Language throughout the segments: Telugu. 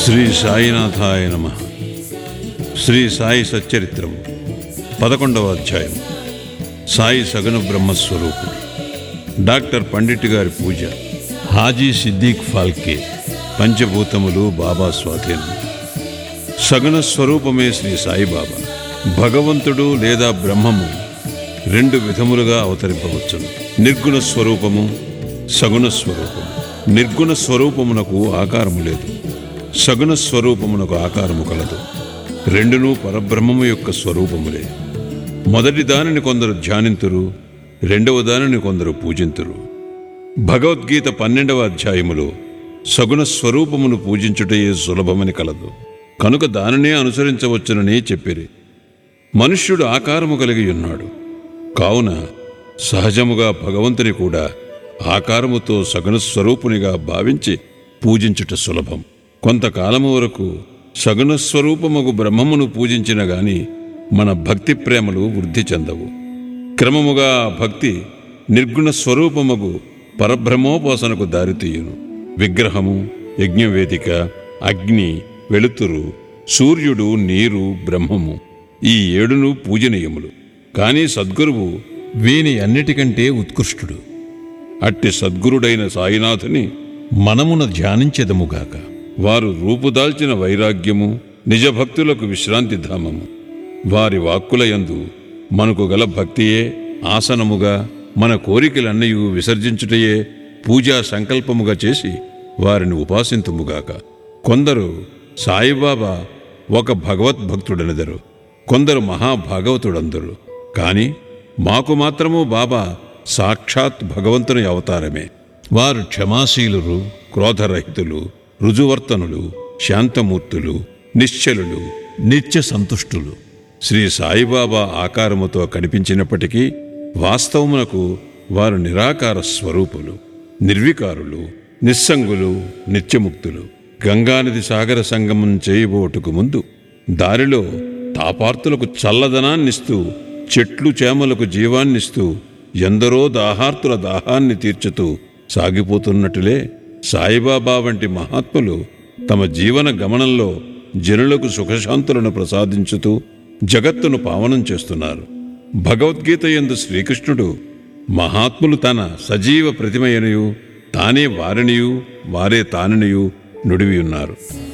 శ్రీ సాయినాథాయ నమ శ్రీ సాయి సచ్చరిత్రము పదకొండవ అధ్యాయం సాయి సగన బ్రహ్మస్వరూపుడు డాక్టర్ పండిట్ గారి పూజ హాజీ సిద్దీక్ ఫాల్కే పంచభూతములు బాబా స్వాధీనం సగుణ స్వరూపమే శ్రీ సాయిబాబా భగవంతుడు లేదా బ్రహ్మము రెండు విధములుగా అవతరింపవచ్చును నిర్గుణ స్వరూపము సగుణ స్వరూపము నిర్గుణ స్వరూపమునకు ఆకారము లేదు సగుణ స్వరూపమునకు ఆకారము కలదు రెండును పరబ్రహ్మము యొక్క స్వరూపములే మొదటి దానిని కొందరు ధ్యానింతురు రెండవ దానిని కొందరు పూజింతురు భగవద్గీత పన్నెండవ అధ్యాయములో సగుణ స్వరూపమును పూజించుటయే సులభమని కలదు కనుక దానినే అనుసరించవచ్చునని చెప్పిరి మనుష్యుడు ఆకారము కలిగి ఉన్నాడు కావున సహజముగా భగవంతుని కూడా ఆకారముతో సగుణ స్వరూపునిగా భావించి పూజించుట సులభం కొంతకాలము వరకు సగుణ స్వరూపముగు బ్రహ్మమును పూజించిన గాని మన భక్తి ప్రేమలు వృద్ధి చెందవు క్రమముగా ఆ భక్తి నిర్గుణ స్వరూపముగు పరబ్రహ్మోపాసనకు దారితీయును విగ్రహము యజ్ఞవేదిక అగ్ని వెలుతురు సూర్యుడు నీరు బ్రహ్మము ఈ ఏడును పూజనీయములు కానీ సద్గురువు వీని అన్నిటికంటే ఉత్కృష్టుడు అట్టి సద్గురుడైన సాయినాథుని మనమున ధ్యానించెదముగాక వారు రూపుదాల్చిన వైరాగ్యము నిజభక్తులకు విశ్రాంతి ధామము వారి వాక్కులయందు మనకు గల భక్తియే ఆసనముగా మన కోరికలన్నయూ విసర్జించుటయే పూజా సంకల్పముగా చేసి వారిని ఉపాసింతుముగాక కొందరు సాయిబాబా ఒక భగవద్భక్తుడనెదరు కొందరు మహాభాగవతుడందరు కాని మాకు మాత్రము బాబా సాక్షాత్ భగవంతుని అవతారమే వారు క్షమాశీలురు క్రోధరహితులు రుజువర్తనులు శాంతమూర్తులు నిశ్చలులు నిత్య సంతుష్టులు శ్రీ సాయిబాబా ఆకారముతో కనిపించినప్పటికీ వాస్తవమునకు వారు నిరాకార స్వరూపులు నిర్వికారులు నిస్సంగులు నిత్యముక్తులు గంగానది సాగర సంగమం చేయబోటుకు ముందు దారిలో తాపార్తులకు చల్లదనాన్నిస్తూ చెట్లు చేమలకు జీవాన్నిస్తూ ఎందరో దాహార్తుల దాహాన్ని తీర్చుతూ సాగిపోతున్నట్టులే సాయిబాబా వంటి మహాత్ములు తమ జీవన గమనంలో జనులకు సుఖశాంతులను ప్రసాదించుతూ జగత్తును పావనం చేస్తున్నారు భగవద్గీత యందు శ్రీకృష్ణుడు మహాత్ములు తన సజీవ ప్రతిమయనియు తానే వారినియు వారే తానినియు నుడివి ఉన్నారు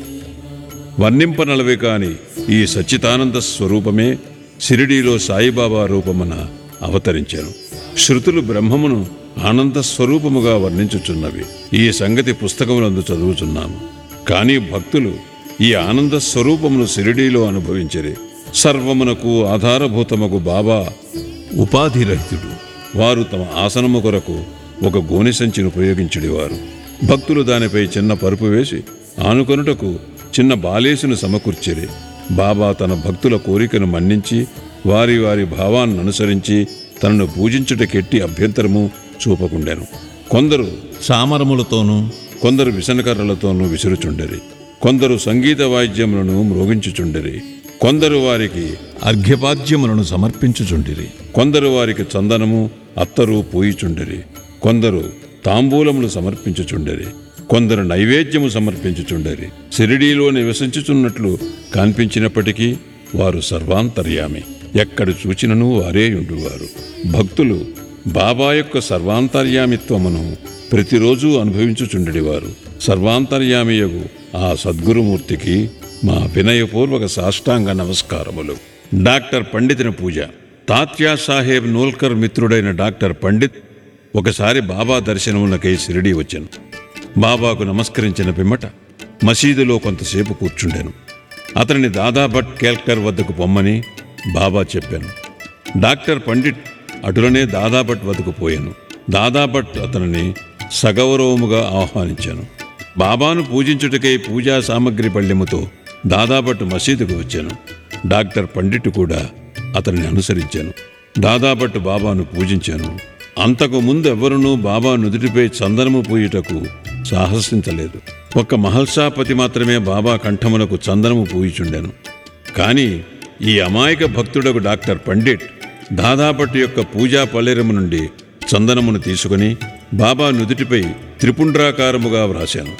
వర్ణింపనలవే కాని ఈ సచ్చితానంద స్వరూపమే షిరిడీలో సాయిబాబా రూపమున అవతరించాను శృతులు బ్రహ్మమును ఆనంద స్వరూపముగా వర్ణించుచున్నవి ఈ సంగతి పుస్తకములందు చదువుచున్నాము కానీ భక్తులు ఈ ఆనంద స్వరూపమును షిరిడీలో అనుభవించరి సర్వమునకు ఆధారభూతముకు బాబా ఉపాధిరహితుడు వారు తమ ఆసనము కొరకు ఒక గోనె సంచిని ఉపయోగించుడివారు భక్తులు దానిపై చిన్న పరుపు వేసి ఆనుకొనుటకు చిన్న బాలేసును సమకూర్చిరి బాబా తన భక్తుల కోరికను మన్నించి వారి వారి భావాన్ని అనుసరించి తనను పూజించుటకెట్టి అభ్యంతరము చూపకుండెను కొందరు సామరములతోనూ కొందరు విసనకర్రలతోనూ విసురుచుండరి కొందరు సంగీత వాయిద్యములను మ్రోగించుచుండరి కొందరు వారికి అర్ఘ్యపాద్యములను సమర్పించుచుండిరి కొందరు వారికి చందనము అత్తరు పూయిచుండరి కొందరు తాంబూలములు సమర్పించుచుండరి కొందరు నైవేద్యము సమర్పించుచుండరి సిరిడీలో నివసించుచున్నట్లు కనిపించినప్పటికీ వారు సర్వాంతర్యామి ఎక్కడ చూచినను వారే ఉండువారు భక్తులు బాబా యొక్క సర్వాంతర్యామిత్వమును ప్రతిరోజు అనుభవించుచుండెడివారు సర్వాంతర్యామియగు ఆ సద్గురుమూర్తికి మా వినయపూర్వక సాష్టాంగ నమస్కారములు డాక్టర్ పండితుని పూజ తాత్యా సాహెబ్ నోల్కర్ మిత్రుడైన డాక్టర్ పండిత్ ఒకసారి బాబా దర్శనమునకై షిరిడీ వచ్చాను బాబాకు నమస్కరించిన పిమ్మట మసీదులో కొంతసేపు కూర్చుండాను అతనిని దాదాభట్ కేల్కర్ వద్దకు పొమ్మని బాబా చెప్పాను డాక్టర్ పండిట్ అటులనే దాదాభట్ వద్దకు పోయాను దాదాభట్ అతనిని సగౌరవముగా ఆహ్వానించాను బాబాను పూజించుటకై పూజా సామగ్రి పళ్ళెముతో దాదాభట్ మసీదుకు వచ్చాను డాక్టర్ పండిట్ కూడా అతనిని అనుసరించాను దాదాభట్ బాబాను పూజించాను అంతకు ముందు ఎవ్వరునూ బాబా నుదుటిపై చందనము పూయుటకు సాహసించలేదు ఒక్క మహల్సాపతి మాత్రమే బాబా కంఠమునకు చందనము పూయిచుండెను కానీ ఈ అమాయక భక్తుడకు డాక్టర్ పండిట్ దాదాపట్టు యొక్క పూజా పల్లెరము నుండి చందనమును తీసుకుని బాబా నుదుటిపై త్రిపుండ్రాకారముగా వ్రాశాను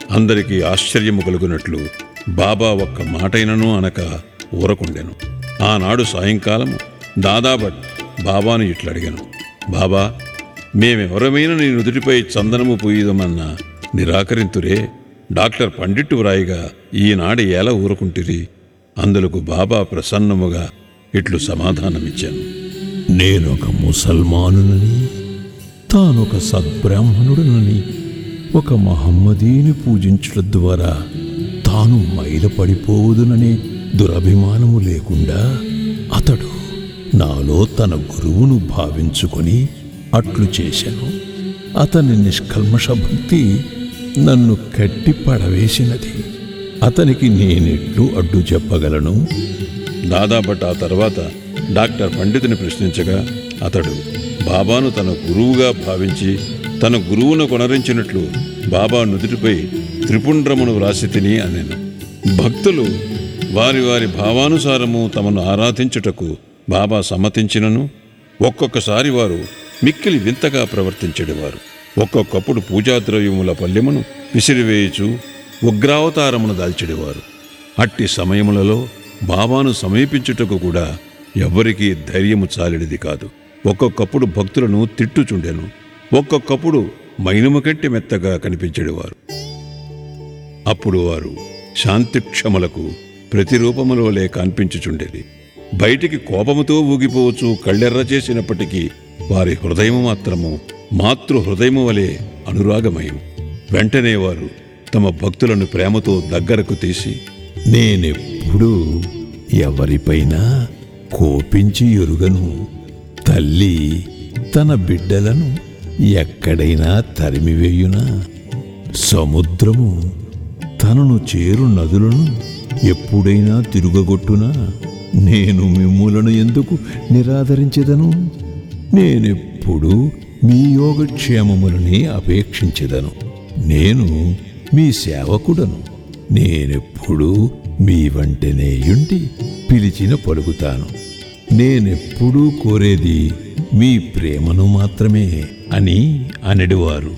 అందరికీ ఆశ్చర్యము కలుగునట్లు బాబా ఒక్క మాటైనను అనక ఊరకుండెను ఆనాడు సాయంకాలము దాదాభట్ బాబాను ఇట్లడిగాను బాబా మేమెవరమైనా నీ నుదుటిపై చందనము పూయిదమన్నా నిరాకరింతురే డాక్టర్ పండిట్టు వ్రాయిగా ఈనాడు ఎలా ఊరుకుంటిరి అందులకు బాబా ప్రసన్నముగా ఇట్లు సమాధానమిచ్చాను నేనొక ముసల్మానునని తానొక సద్బ్రాహ్మణుడనని ఒక మహమ్మదీని పూజించడం ద్వారా తాను మైలపడిపోవుదుననే దురభిమానము లేకుండా అతడు నాలో తన గురువును భావించుకొని అట్లు చేశాను అతని నిష్కల్మష భక్తి నన్ను కట్టి పడవేసినది అతనికి నేనెట్లు అడ్డు చెప్పగలను దాదాభట్ ఆ తర్వాత డాక్టర్ పండితుని ప్రశ్నించగా అతడు బాబాను తన గురువుగా భావించి తన గురువును కొనరించినట్లు బాబా నుదుటిపై త్రిపుండ్రమును వ్రాసి తిని అనెను భక్తులు వారి వారి భావానుసారము తమను ఆరాధించుటకు బాబా సమ్మతించినను ఒక్కొక్కసారి వారు మిక్కిలి వింతగా ప్రవర్తించేవారు ఒక్కొక్కప్పుడు పూజాద్రవ్యముల పల్లెమును విసిరివేయుచు ఉగ్రావతారమును దాల్చెడివారు అట్టి సమయములలో బాబాను సమీపించుటకు కూడా ఎవ్వరికీ ధైర్యము చాలిడిది కాదు ఒక్కొక్కప్పుడు భక్తులను తిట్టుచుండెను ఒక్కొక్కప్పుడు మైనము కంటే మెత్తగా కనిపించేవారు అప్పుడు వారు శాంతిక్షమలకు ప్రతిరూపములోలే కనిపించుచుండేది బయటికి కోపముతో ఊగిపోవచ్చు కళ్ళెర్ర చేసినప్పటికీ వారి హృదయము మాత్రము మాతృ హృదయము వలె అనురాగమయం వెంటనే వారు తమ భక్తులను ప్రేమతో దగ్గరకు తీసి నేనెప్పుడూ ఎవరిపైనా కోపించి ఎరుగను తల్లి తన బిడ్డలను ఎక్కడైనా తరిమివేయునా సముద్రము తనను చేరు నదులను ఎప్పుడైనా తిరుగగొట్టునా నేను మిమ్ములను ఎందుకు నిరాదరించెదను నేనెప్పుడు మీ యోగక్షేమములని అపేక్షించెదను నేను మీ సేవకుడను నేనెప్పుడు మీ వంటనేయుండి పిలిచిన పలుకుతాను నేనెప్పుడూ కోరేది మీ ప్రేమను మాత్రమే అని అనడివారు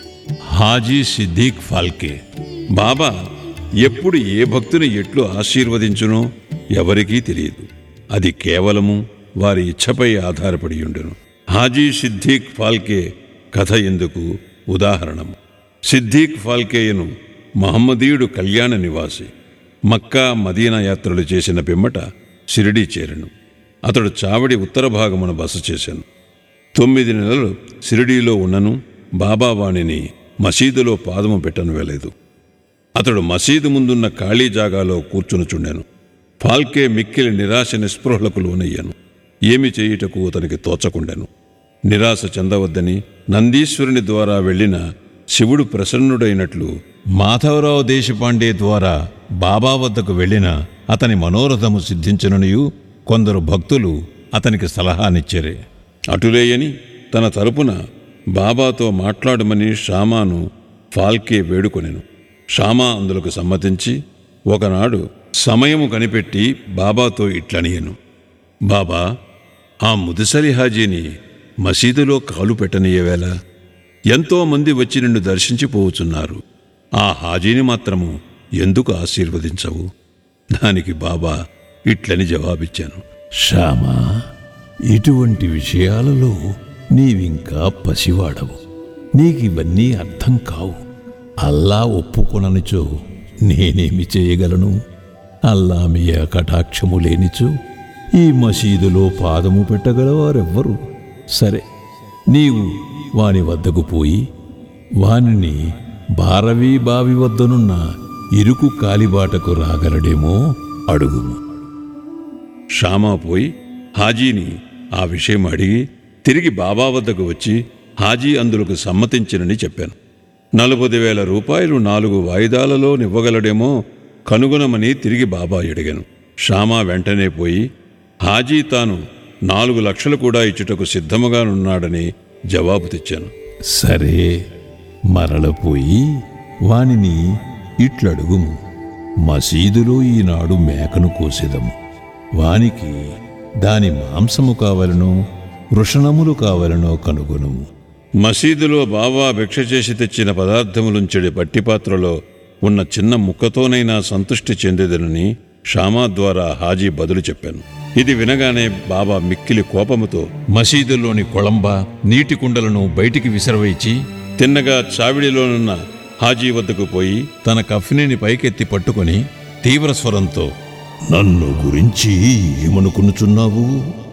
హాజీ సిద్దీక్ ఫాల్కే బాబా ఎప్పుడు ఏ భక్తుని ఎట్లు ఆశీర్వదించునో ఎవరికీ తెలియదు అది కేవలము వారి ఇచ్ఛపై ఆధారపడి ఉండును హాజీ సిద్దీక్ ఫాల్కే కథ ఎందుకు ఉదాహరణం సిద్దీక్ ఫాల్కేయను మహమ్మదీయుడు కళ్యాణ నివాసి మక్కా మదీనా యాత్రలు చేసిన పిమ్మట షిరిడీ చేరెను అతడు చావడి ఉత్తర భాగమున బస చేశాను తొమ్మిది నెలలు షిరిడీలో ఉన్నను బాబా వాణిని మసీదులో పాదము పెట్టను వేలేదు అతడు మసీదు ముందున్న ఖాళీ జాగాలో కూర్చునుచుండెను ఫాల్కే మిక్కిలి నిరాశ నిస్పృహలకు లోనయ్యాను ఏమి చేయుటకు అతనికి తోచకుండెను నిరాశ చెందవద్దని నందీశ్వరుని ద్వారా వెళ్ళిన శివుడు ప్రసన్నుడైనట్లు మాధవరావు దేశపాండే ద్వారా బాబా వద్దకు వెళ్ళిన అతని మనోరథము సిద్ధించనునియు కొందరు భక్తులు అతనికి సలహానిచ్చరే అటులేయని తన తరపున బాబాతో మాట్లాడమని షామాను ఫాల్కే వేడుకొనెను షామా అందులకు సమ్మతించి ఒకనాడు సమయము కనిపెట్టి బాబాతో ఇట్లనియను బాబా ఆ ముదిసలి హాజీని మసీదులో కాలు పెట్టనీయవేళ ఎంతో మంది వచ్చి నిన్ను దర్శించిపోవచున్నారు ఆ హాజీని మాత్రము ఎందుకు ఆశీర్వదించవు దానికి బాబా ఇట్లని జవాబిచ్చాను శ్యామా ఇటువంటి విషయాలలో నీవింకా పసివాడవు నీకివన్నీ అర్థం కావు అల్లా ఒప్పుకొననిచో నేనేమి చేయగలను అల్లా మీ కటాక్షము లేనిచో ఈ మసీదులో పాదము పెట్టగలవారెవ్వరు సరే నీవు వాని వద్దకు పోయి వానిని భారవీ బావి వద్దనున్న ఇరుకు కాలిబాటకు రాగలడేమో అడుగుము షామా పోయి హాజీని ఆ విషయం అడిగి తిరిగి బాబా వద్దకు వచ్చి హాజీ అందులకు సమ్మతించినని చెప్పాను నలభై వేల రూపాయలు నాలుగు వాయిదాలలో నివ్వగలడేమో కనుగొనమని తిరిగి బాబా అడిగాను షామా వెంటనే పోయి హాజీ తాను నాలుగు లక్షలు కూడా ఇచ్చుటకు సిద్ధముగానున్నాడని జవాబు తెచ్చాను సరే మరలపోయి వానిని ఇట్లడుగుము మసీదులో ఈనాడు మేకను కోసెదము వానికి దాని మాంసము కావలనో వృషణములు కావలనో కనుగొనుము మసీదులో బాబా భిక్ష చేసి తెచ్చిన పదార్థములుంచెడి పట్టిపాత్రలో ఉన్న చిన్న ముక్కతోనైనా సంతృష్టి చెందేదనని షామా ద్వారా హాజీ బదులు చెప్పాను ఇది వినగానే బాబా మిక్కిలి కోపముతో మసీదులోని కొళంబ నీటి కుండలను బయటికి విసిరవేచి తిన్నగా చావిడిలోనున్న హాజీ వద్దకు పోయి తన కఫ్నిని పైకెత్తి పట్టుకొని తీవ్ర స్వరంతో నన్ను గురించి ఏమనుకునుచున్నావు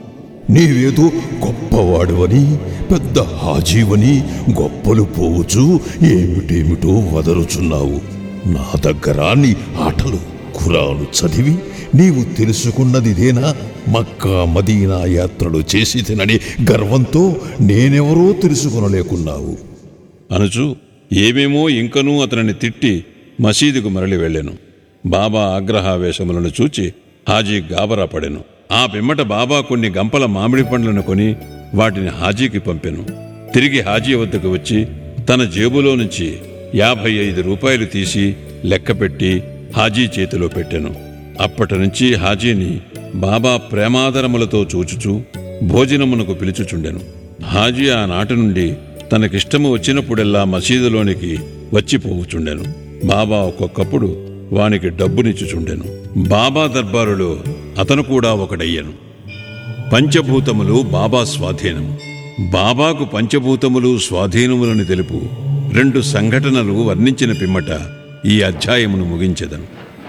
నీవేదో గొప్పవాడువని పెద్ద హాజీవని గొప్పలు పోవచ్చు ఏమిటేమిటో వదరుచున్నావు నా దగ్గర నీ ఆటలు ఖురాను చదివి నీవు తెలుసుకున్నదిదేనా మక్కా మదీనా యాత్రలు చేసి తినని గర్వంతో నేనెవరో తెలుసుకొనలేకున్నావు అనుచు ఏమేమో ఇంకనూ అతనిని తిట్టి మసీదుకు మరలి వెళ్ళెను బాబా ఆగ్రహావేశములను చూచి హాజీ గాబరా పడెను ఆ పిమ్మట బాబా కొన్ని గంపల మామిడి పండ్లను కొని వాటిని హాజీకి పంపెను తిరిగి హాజీ వద్దకు వచ్చి తన జేబులో నుంచి యాభై ఐదు రూపాయలు తీసి లెక్కపెట్టి హాజీ చేతిలో పెట్టెను అప్పటి నుంచి హాజీని బాబా ప్రేమాదరములతో చూచుచూ భోజనమునకు పిలుచుచుండెను హాజీ ఆనాటి నుండి తనకిష్టము వచ్చినప్పుడెల్లా మసీదులోనికి వచ్చిపోవుచుండెను బాబా ఒక్కొక్కప్పుడు వానికి డబ్బునిచ్చుచుండెను బాబా దర్బారులో అతను కూడా ఒకడయ్యను పంచభూతములు బాబా స్వాధీనము బాబాకు పంచభూతములు స్వాధీనములను తెలుపు రెండు సంఘటనలు వర్ణించిన పిమ్మట ఈ అధ్యాయమును ముగించెదను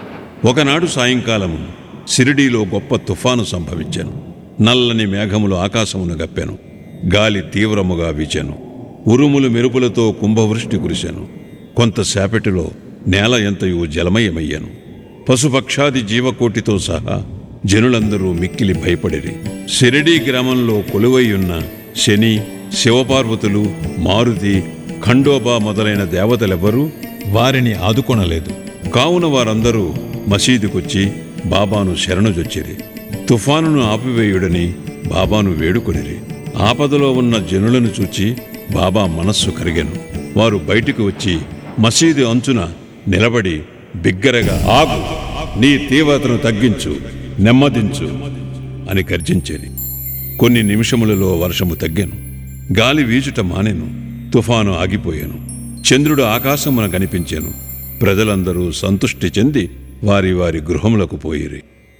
ఒకనాడు సాయంకాలము సిరిడీలో గొప్ప తుఫాను సంభవించాను నల్లని మేఘములు ఆకాశమును గప్పెను గాలి తీవ్రముగా వీచెను ఉరుములు మెరుపులతో కుంభవృష్టి కురిశాను కొంతసేపటిలో నేల ఎంతయు జలమయమయ్యాను పశుపక్షాది జీవకోటితో సహా జనులందరూ మిక్కిలి భయపడిరి సిరిడీ గ్రామంలో కొలువై ఉన్న శని శివపార్వతులు మారుతి ఖండోబా మొదలైన దేవతలెవ్వరూ వారిని ఆదుకొనలేదు కావున వారందరూ మసీదుకొచ్చి బాబాను శరణుజొచ్చిరి తుఫానును ఆపివేయుడని బాబాను వేడుకొనిరి ఆపదలో ఉన్న జనులను చూచి బాబా మనస్సు కరిగెను వారు బయటికి వచ్చి మసీదు అంచున నిలబడి బిగ్గరగా ఆగు నీ తీవ్రతను తగ్గించు నెమ్మదించు అని గర్జించేది కొన్ని నిమిషములలో వర్షము తగ్గాను గాలి వీచుట మానెను తుఫాను ఆగిపోయాను చంద్రుడు ఆకాశమున కనిపించాను ప్రజలందరూ సంతుష్టి చెంది వారి వారి గృహములకు పోయిరి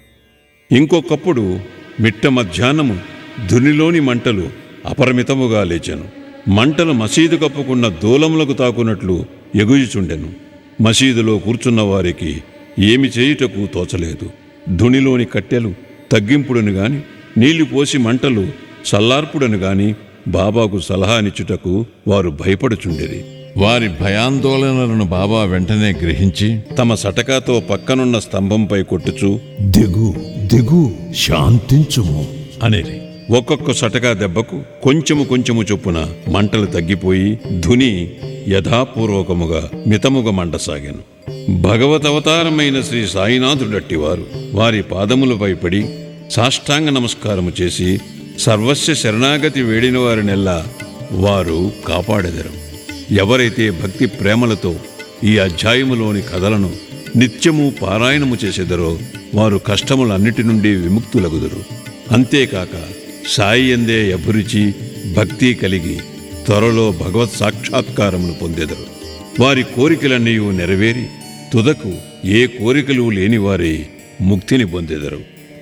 ఇంకొకప్పుడు మిట్ట మధ్యాహ్నము ధునిలోని మంటలు అపరిమితముగా లేచాను మంటలు మసీదు కప్పుకున్న దూలములకు తాకున్నట్లు ఎగుయుచుండెను మసీదులో కూర్చున్న వారికి ఏమి చేయుటకు తోచలేదు ధునిలోని కట్టెలు తగ్గింపుడను గాని నీళ్లు పోసి మంటలు చల్లార్పుడను గాని బాబాకు సలహానిచ్చుటకు వారు భయపడుచుండిరి వారి భయాందోళనలను బాబా వెంటనే గ్రహించి తమ సటకాతో పక్కనున్న స్తంభంపై కొట్టుచు దిగు దిగు శాంతించుము అనేరి ఒక్కొక్క సటకా దెబ్బకు కొంచెము కొంచెము చొప్పున మంటలు తగ్గిపోయి ధుని యథాపూర్వకముగా మితముగా మండసాగాను భగవతవతారమైన శ్రీ సాయినాథుడట్టివారు వారి పాదములపై పడి సాష్టాంగ నమస్కారము చేసి సర్వస్వ శరణాగతి వేడిన వారినెల్లా వారు కాపాడెదరు ఎవరైతే భక్తి ప్రేమలతో ఈ అధ్యాయములోని కథలను నిత్యము పారాయణము చేసెదరో వారు కష్టములన్నిటి నుండి విముక్తులగుదురు అంతేకాక సాయి ఎందే అభిరుచి భక్తి కలిగి త్వరలో భగవత్ సాక్షాత్కారమును పొందెదరు వారి కోరికలన్నీ నెరవేరి తుదకు ఏ కోరికలు లేనివారే ముక్తిని పొందెదరు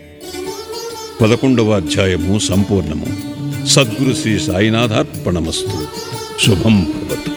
పదకొండవ అధ్యాయము సంపూర్ణము సద్గురు శ్రీ సాయినాథార్పణమస్తు శుభం భవతు